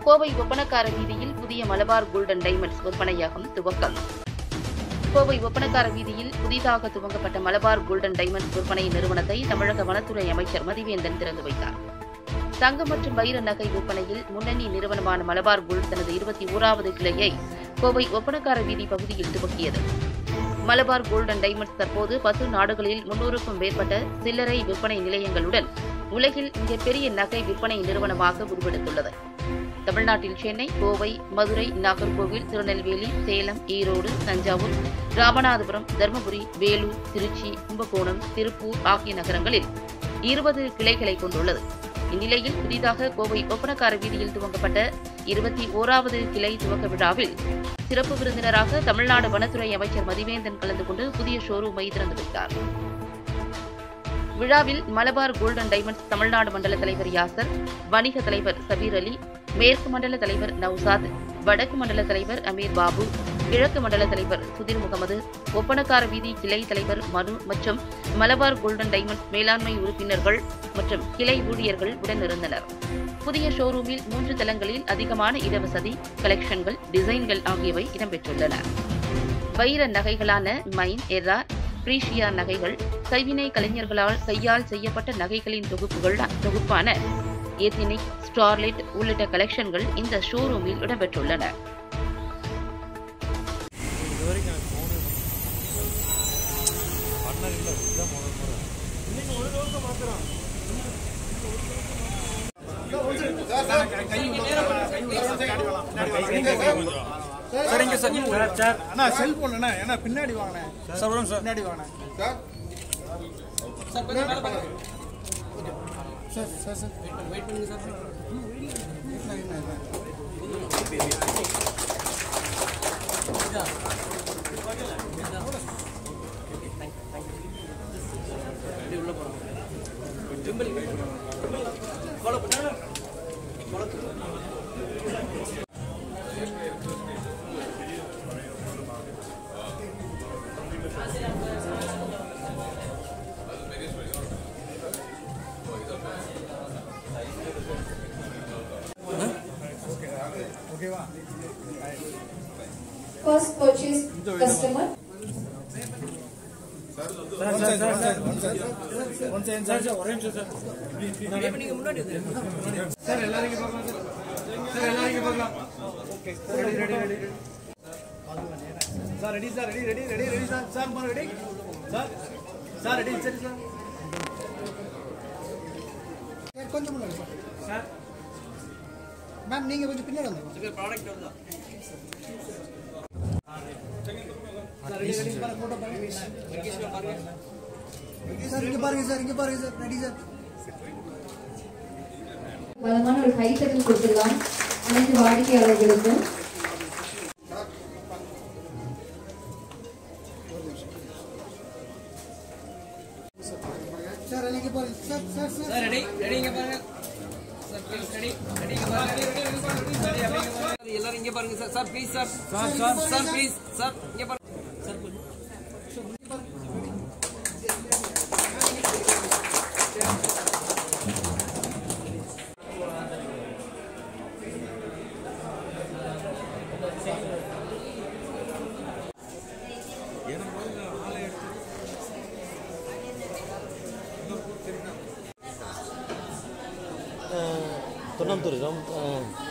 கோவை ஒப்பனக்கார வீதியில் புதிய Malabar golden diamonds விற்பனையகம் துவக்கம் கோவை ஒப்பனக்கார வீதியில் புதிதாக துவங்கப்பட்ட மலபார் கோல்டன் டைமண்ட்ஸ் விற்பனை நிறுவனத்தை தமிழக வனத்துறை அமைச்சர் மதிவேந்தன் திறந்து வைத்தார் தங்கம் மற்றும் வைர நகை விற்பனையில் முன்னணி நிறுவனமான மலபார் கோல்ட் தனது இருபத்தி ஓராவது கிளையை கோவை ஒப்பனக்கார வீதி பகுதியில் துவக்கியது மலபார் கோல்டன் டைமண்ட்ஸ் தற்போது பத்து நாடுகளில் முன்னூறுக்கும் மேற்பட்ட சில்லறை விற்பனை நிலையங்களுடன் உலகில் மிகப்பெரிய நகை விற்பனை நிறுவனமாக உருவெடுத்துள்ளது தமிழ்நாட்டில் சென்னை கோவை மதுரை நாகர்கோவில் திருநெல்வேலி சேலம் ஈரோடு தஞ்சாவூர் ராமநாதபுரம் தருமபுரி வேலூர் திருச்சி கும்பகோணம் திருப்பூர் ஆகிய நகரங்களில் இருபது கிளைகளை கொண்டுள்ளது இந்நிலையில் புதிதாக கோவை ஒப்பனக்கார வீதியில் துவங்கப்பட்ட இருபத்தி ஓராவது கிளை துவக்க விழாவில் சிறப்பு விருந்தினராக தமிழ்நாடு வனத்துறை அமைச்சர் மதிவேந்தன் கலந்து கொண்டு புதிய ஷோரூமை திறந்து வைத்தார் விழாவில் மலபார் கோல்டன் டைமண்ட்ஸ் தமிழ்நாடு மண்டல தலைவர் யாசர் வணிக தலைவர் சபீர் அலி மேற்கு மண்டல தலைவர் நௌசாத் வடக்கு மண்டல தலைவர் அமீர் பாபு கிழக்கு மண்டல தலைவர் சுதிர் முகமது ஒப்பனக்கார வீதி கிளை தலைவர் மனு மற்றும் மலபார் கோல்டன் டைமண்ட்ஸ் மேலாண்மை உறுப்பினர்கள் மற்றும் கிளை ஊழியர்கள் உடனிருந்தனர் புதிய ஷோரூமில் மூன்று தளங்களில் அதிகமான இடவசதி கலெக்ஷன்கள் டிசைன்கள் ஆகியவை இடம்பெற்றுள்ளன வைர நகைகளான மைன் எரா பிரீஷியா நகைகள் கைவினை கலைஞர்களால் கையால் செய்யப்பட்ட நகைகளின் தொகுப்புகள் தொகுப்பான ஏத்தினிக் ஸ்டார்லைட் உள்ளிட்ட கலெக்ஷன்கள் இந்த ஷோரூமில் இடம்பெற்றுள்ளன இது வரைக்கும் எனக்கு ஃபோனு பண்ணர் இல்லை இதுதான் முதல் முறை சரிங்க சார் சார் சார் அண்ணா செல்போன் அண்ணா ஏன்னா பின்னாடி வாங்கினேன் சார் விடுங்க சார் பின்னாடி வாங்கினேன் சார் சார் சார் வெயிட் பண்ணுங்க சார் ஓகேவா First purchase customer. Sir sir sir sir one sir one sir sir sir ஒரே நிமிஷம் சார் நீங்க முன்னாடி சார் எல்லாரும் இங்க பார்க்கலாம் சார் சார் எல்லாரும் இங்க பார்க்கலாம் okay ready ready ready sir ready sir ready ready ready ready sir sir பாரு ரெடி சார் சார் ரெடி சரி சார் சார் கொஞ்சம் முன்னாடி சார் சார் மேம் நீங்க கொஞ்சம் பின்னாடி வந்துருங்க ப்ராடக்ட் வருதா சார் ரெடி ரெடி பாருங்க போட்டோ பாருங்க சார் இங்க பாருங்க சார் இங்க பாருங்க சார் ரெடி சார் பலமான ஒரு கைத்தட்டல் கொடுத்துடலாம் அனைத்து வாடிக்கையாளர்களுக்கும் சார் இங்க பாருங்க sir sir sir sir ready ready இங்க பாருங்க சார் ப்ளீஸ் ரெடி ரெடி இங்க பாருங்க ரெடி அப்படியே இங்க பாருங்க எல்லாரும் இங்க பாருங்க sir sir please sir sir sir sir please sir இங்க பாருங்க சார் தொண்ணூத்தொரு கிராம்